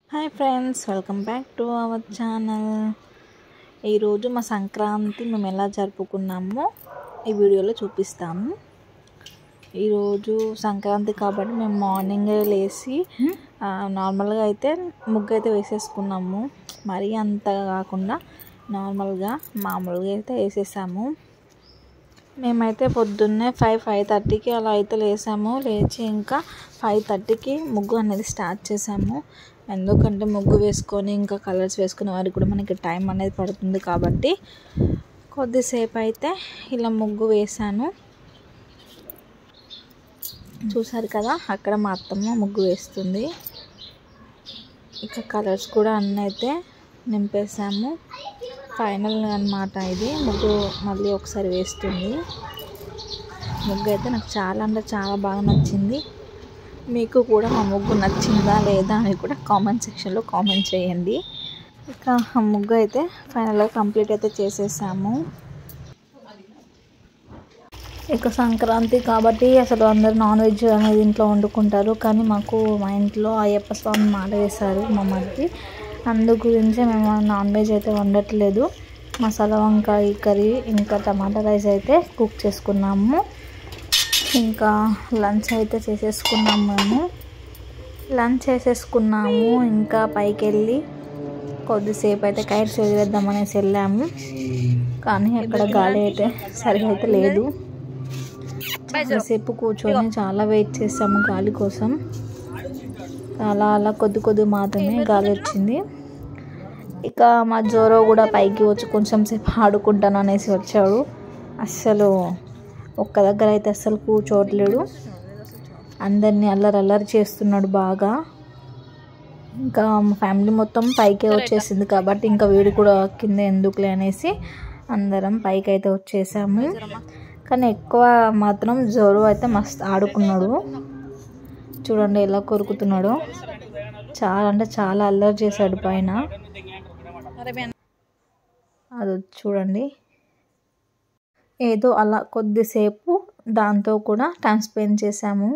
hi friends welcome back to our channel ఈరోజు మా సంక్రాంతి మేము ఎలా జరుపుకున్నామో ఈ వీడియోలో చూపిస్తాము ఈరోజు సంక్రాంతి కాబట్టి మేము మార్నింగ్ లేచి ఆ, నార్మల్గా అయితే ముగ్గు అయితే వేసేసుకున్నాము మరీ అంత కాకుండా నార్మల్గా మామూలుగా అయితే వేసేసాము మేమైతే పొద్దున్నే ఫైవ్ ఫైవ్ థర్టీకి అలా అయితే లేసాము లేచి ఇంకా ఫైవ్ థర్టీకి ముగ్గు అనేది స్టార్ట్ చేసాము ఎందుకంటే ముగ్గు వేసుకొని ఇంకా కలర్స్ వేసుకునే వారికి కూడా మనకి టైం అనేది పడుతుంది కాబట్టి కొద్దిసేపు అయితే ఇలా ముగ్గు వేసాను చూసారు కదా అక్కడ మా అత్తమ్మ ముగ్గు వేస్తుంది ఇక కలర్స్ కూడా అన్నీ అయితే నింపేసాము ఫైనల్ అన్నమాట ఇది ముగ్గు మళ్ళీ ఒకసారి వేస్తుంది ముగ్గు అయితే నాకు చాలా అంటే చాలా బాగా నచ్చింది మీకు కూడా మా ముగ్గు నచ్చిందా లేదా అని కూడా కామెంట్ సెక్షన్లో కామెంట్ చేయండి ఇక ఆ ముగ్గు అయితే ఫైనల్గా కంప్లీట్ అయితే చేసేసాము ఇక సంక్రాంతి కాబట్టి అసలు అందరు నాన్ వెజ్ అనేది ఇంట్లో వండుకుంటారు కానీ మాకు మా ఇంట్లో అయ్యప్ప స్వామి మాట వేశారు మా మధ్య అందు గురించి మేము నాన్ వెజ్ అయితే వండట్లేదు మసాలా వంకాయ కర్రీ ఇంకా టమాటా రైస్ అయితే కుక్ చేసుకున్నాము ఇంకా లంచ్ అయితే చేసేసుకున్నాము మేము లంచ్ చేసేసుకున్నాము ఇంకా పైకి వెళ్ళి కొద్దిసేపు అయితే కైట్స్ ఎగిరేద్దామనేసి వెళ్ళాము కానీ అక్కడ గాలి అయితే సరిగా అయితే లేదు చాలాసేపు కూర్చొని చాలా వెయిట్ చేసాము గాలి కోసం అలా అలా కొద్ది కొద్ది మాత్రమే గాలి వచ్చింది ఇక మా జోరో కూడా పైకి వచ్చి కొంచెం సేపు ఆడుకుంటాను అనేసి వచ్చాడు అస్సలు ఒక్క దగ్గర అయితే అస్సలు కూర్చోవట్లేడు అందరినీ అల్లరి అల్లరి చేస్తున్నాడు బాగా ఇంకా మా ఫ్యామిలీ మొత్తం పైకే వచ్చేసింది కాబట్టి ఇంకా వీడు కూడా కింద ఎందుకులే అనేసి అందరం పైకి అయితే వచ్చేసాము కానీ ఎక్కువ మాత్రం జోరు అయితే మస్తు ఆడుకున్నాడు చూడండి ఎలా కొరుకుతున్నాడో చాలా అంటే చాలా అల్లరి చేశాడు పైన అది చూడండి ఏదో అలా కొద్దిసేపు దాంతో కూడా టైం స్పెండ్ చేసాము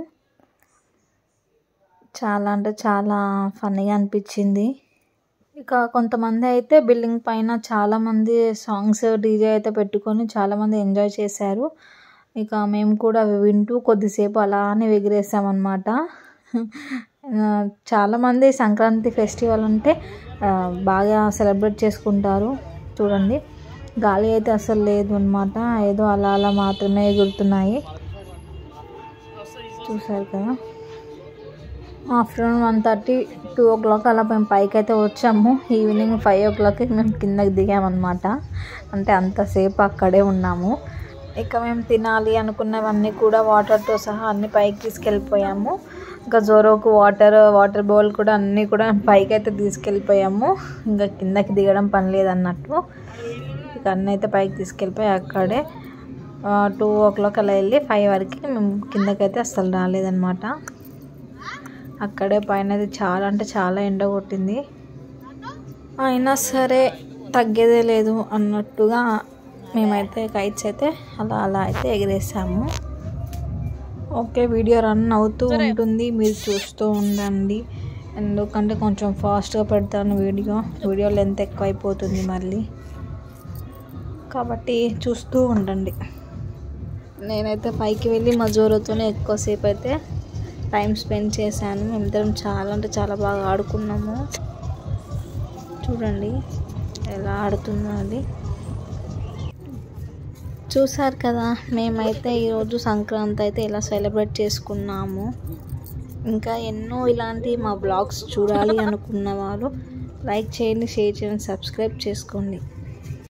చాలా అంటే చాలా ఫన్నీగా అనిపించింది ఇక కొంతమంది అయితే బిల్డింగ్ పైన చాలామంది సాంగ్స్ డీజే అయితే పెట్టుకొని చాలామంది ఎంజాయ్ చేశారు ఇక మేము కూడా అవి వింటూ కొద్దిసేపు అలానే ఎగిరేసామన్నమాట చాలామంది సంక్రాంతి ఫెస్టివల్ అంటే ఆ, బాగా సెలబ్రేట్ చేసుకుంటారు చూడండి గాలి అయితే అసలు లేదు అనమాట ఏదో అలా అలా మాత్రమే ఎగురుతున్నాయి చూసారు కదా afternoon one thirty two o'clock అలా మేము పైకి అయితే వచ్చాము ఈవినింగ్ ఫైవ్ ఓ క్లాక్కి మేము కిందకి దిగామన్నమాట అంటే అంతసేపు అక్కడే ఉన్నాము ఇక మేము తినాలి అనుకున్నవన్నీ కూడా వాటర్తో సహా అన్ని పైకి తీసుకెళ్ళిపోయాము ఇంకా జోరోకు వాటర్ వాటర్ బౌల్ కూడా అన్నీ కూడా పైకి అయితే తీసుకెళ్ళిపోయాము ఇంకా కిందకి దిగడం పని లేదన్నట్టు ఇక అన్నీ అయితే పైకి తీసుకెళ్ళిపోయి అక్కడే టూ ఓ క్లాక్ అలా వెళ్ళి ఫైవ్ వరకు మేము కిందకైతే అస్సలు రాలేదన్నమాట అక్కడే పైన అయితే చాలా అంటే చాలా ఎండ కొట్టింది అయినా సరే తగ్గేదే లేదు అన్నట్టుగా మేమైతే కైట్స్ అయితే అలా అలా అయితే ఎగిరేసాము ఓకే వీడియో రన్ అవుతూ ఉంటుంది మీరు చూస్తూ ఉండండి ఎందుకంటే కొంచెం ఫాస్ట్గా పెడతాను వీడియో వీడియో లెంత్ ఎక్కువ అయిపోతుంది మళ్ళీ కాబట్టి చూస్తూ ఉండండి నేనైతే పైకి వెళ్ళి మా జోరోతోనే ఎక్కువసేపు అయితే టైం స్పెండ్ చేశాను మేమిద్దరం చాలా అంటే చాలా బాగా ఆడుకున్నాము చూడండి ఎలా ఆడుతుందో అది చూసారు కదా మేమైతే ఈరోజు సంక్రాంతి అయితే ఇలా సెలబ్రేట్ చేసుకున్నాము ఇంకా ఎన్నో ఇలాంటి మా బ్లాగ్స్ చూడాలి అనుకున్న వాళ్ళు లైక్ చేయండి షేర్ చేయండి సబ్స్క్రైబ్ చేసుకోండి